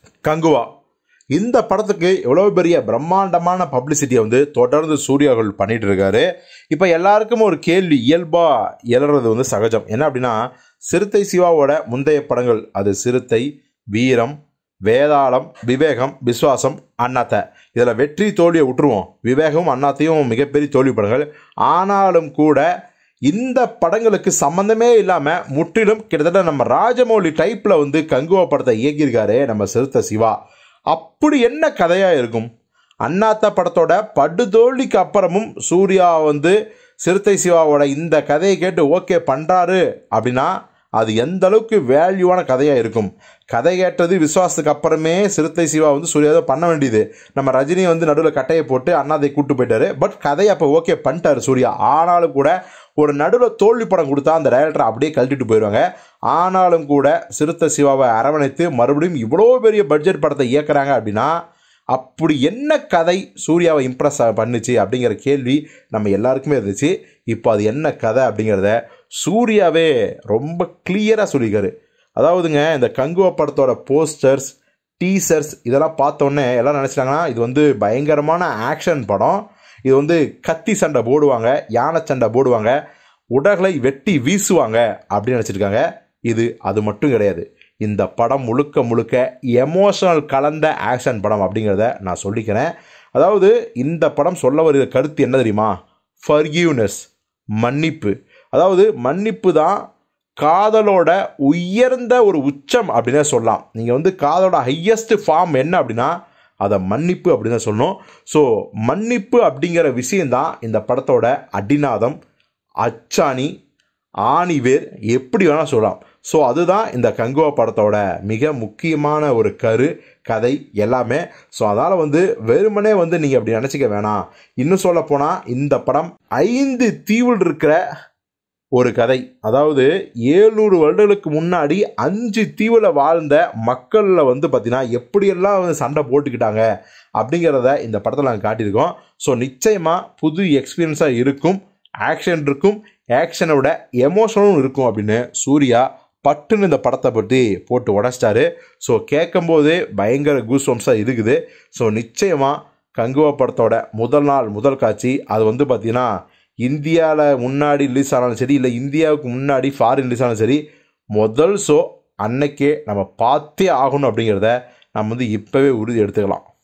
கங்குவா இந்த படத்துக்கு எவ்வளோ பெரிய பிரம்மாண்டமான பப்ளிசிட்டியை வந்து தொடர்ந்து சூர்யா அவர்கள் பண்ணிட்டு இருக்காரு இப்போ எல்லாருக்கும் ஒரு கேள்வி இயல்பா எழறது வந்து சகஜம் என்ன அப்படின்னா சிறுத்தை சிவாவோட முந்தைய படங்கள் அது சிறுத்தை வீரம் வேதாளம் விவேகம் விஸ்வாசம் அண்ணாத்த இதில் வெற்றி தோல்வியை விட்டுருவோம் விவேகம் அண்ணாத்தையும் மிகப்பெரிய தோல்வி படங்கள் ஆனாலும் கூட இந்த படங்களுக்கு சம்மந்தமே இல்லாமல் முற்றிலும் கிட்டத்தட்ட நம்ம ராஜமௌலி டைப்பில் வந்து கங்குவா படத்தை இயக்கியிருக்காரு நம்ம சிறுத்தை சிவா அப்படி என்ன கதையாக இருக்கும் அண்ணாத்த படத்தோட படுதோல்விக்கு அப்புறமும் சூர்யா வந்து சிறுத்தை சிவாவோட இந்த கதையை கேட்டு ஓகே பண்ணுறாரு அப்படின்னா அது எந்த அளவுக்கு வேல்யூவான கதையாக இருக்கும் கதை கேட்டது விசுவாசத்துக்கு அப்புறமே சிறுத்தை சிவா வந்து சூர்யா தான் பண்ண வேண்டியது நம்ம ரஜினி வந்து நடுவில் கட்டையை போட்டு அண்ணாதை கூட்டு போயிட்டாரு பட் கதையை அப்போ ஓகே பண்ணிட்டாரு சூர்யா ஆனாலும் கூட ஒரு நடுவில் தோல்வி படம் கொடுத்தா அந்த டைரக்டரை அப்படியே கழட்டிட்டு போயிடுவாங்க ஆனாலும் கூட சிறுத்தை சிவாவை அரவணைத்து மறுபடியும் இவ்வளோ பெரிய பட்ஜெட் படத்தை இயக்குறாங்க அப்படின்னா அப்படி என்ன கதை சூர்யாவை இம்ப்ரெஸ் பண்ணுச்சு அப்படிங்கிற கேள்வி நம்ம எல்லாருக்குமே இருந்துச்சு இப்போ அது என்ன கதை அப்படிங்கிறத சூர்யாவே ரொம்ப கிளியராக சொல்லியிருக்காரு அதாவதுங்க இந்த கங்குவா படத்தோட போஸ்டர்ஸ் டீசர்ஸ் இதெல்லாம் பார்த்தோன்னே எல்லாம் நினச்சிட்டாங்கன்னா இது வந்து பயங்கரமான ஆக்ஷன் படம் இது வந்து கத்தி சண்டை போடுவாங்க யானை சண்டை போடுவாங்க உடலை வெட்டி வீசுவாங்க அப்படின்னு நினச்சிருக்காங்க இது அது மட்டும் கிடையாது இந்த படம் முழுக்க முழுக்க எமோஷனல் கலந்த ஆக்ஷன் படம் அப்படிங்கிறத நான் சொல்லிக்கிறேன் அதாவது இந்த படம் சொல்ல வருகிற கருத்து என்ன தெரியுமா ஃபர்கியூனஸ் மன்னிப்பு அதாவது மன்னிப்பு தான் காதலோட உயர்ந்த ஒரு உச்சம் அப்படின்னே சொல்லலாம் நீங்கள் வந்து காதலோட ஹையஸ்ட் ஃபார்ம் என்ன அப்படின்னா அதை மன்னிப்பு அப்படின்னு தான் சொல்லணும் ஸோ மன்னிப்பு அப்படிங்கிற விஷயந்தான் இந்த படத்தோட அடிநாதம் அச்சாணி ஆணிவேர் எப்படி வேணால் சொல்லலாம் ஸோ அதுதான் இந்த கங்குவா படத்தோட மிக முக்கியமான ஒரு கரு கதை எல்லாமே ஸோ அதனால் வந்து வெறுமனே வந்து நீங்கள் அப்படி நினச்சிக்க வேணாம் இன்னும் சொல்ல போனால் இந்த படம் ஐந்து தீவில் இருக்கிற ஒரு கதை அதாவது ஏழ்நூறு வருடங்களுக்கு முன்னாடி அஞ்சு தீவில் வாழ்ந்த மக்களில் வந்து பார்த்தீங்கன்னா எப்படியெல்லாம் வந்து சண்டை போட்டுக்கிட்டாங்க அப்படிங்கிறத இந்த படத்தில் நாங்கள் காட்டியிருக்கோம் ஸோ நிச்சயமாக புது எக்ஸ்பீரியன்ஸாக இருக்கும் ஆக்ஷன் இருக்கும் ஆக்ஷனோட எமோஷனும் இருக்கும் அப்படின்னு சூர்யா பட்டுன்னு இந்த படத்தை பற்றி போட்டு உடச்சிட்டாரு ஸோ கேட்கும்போதே பயங்கர கூஸ்வம்ஸாக இருக்குது ஸோ நிச்சயமாக கங்குவா படத்தோட முதல் நாள் முதல் காட்சி அது வந்து பார்த்திங்கன்னா இந்தியாவில் முன்னாடி ரிலீஸ் ஆனாலும் சரி இல்லை இந்தியாவுக்கு முன்னாடி ஃபாரின் ரிலீஸ் ஆனாலும் சரி முதல் ஷோ அன்னைக்கே நம்ம பார்த்தே ஆகணும் அப்படிங்கிறத நம்ம வந்து இப்போவே உறுதி எடுத்துக்கலாம்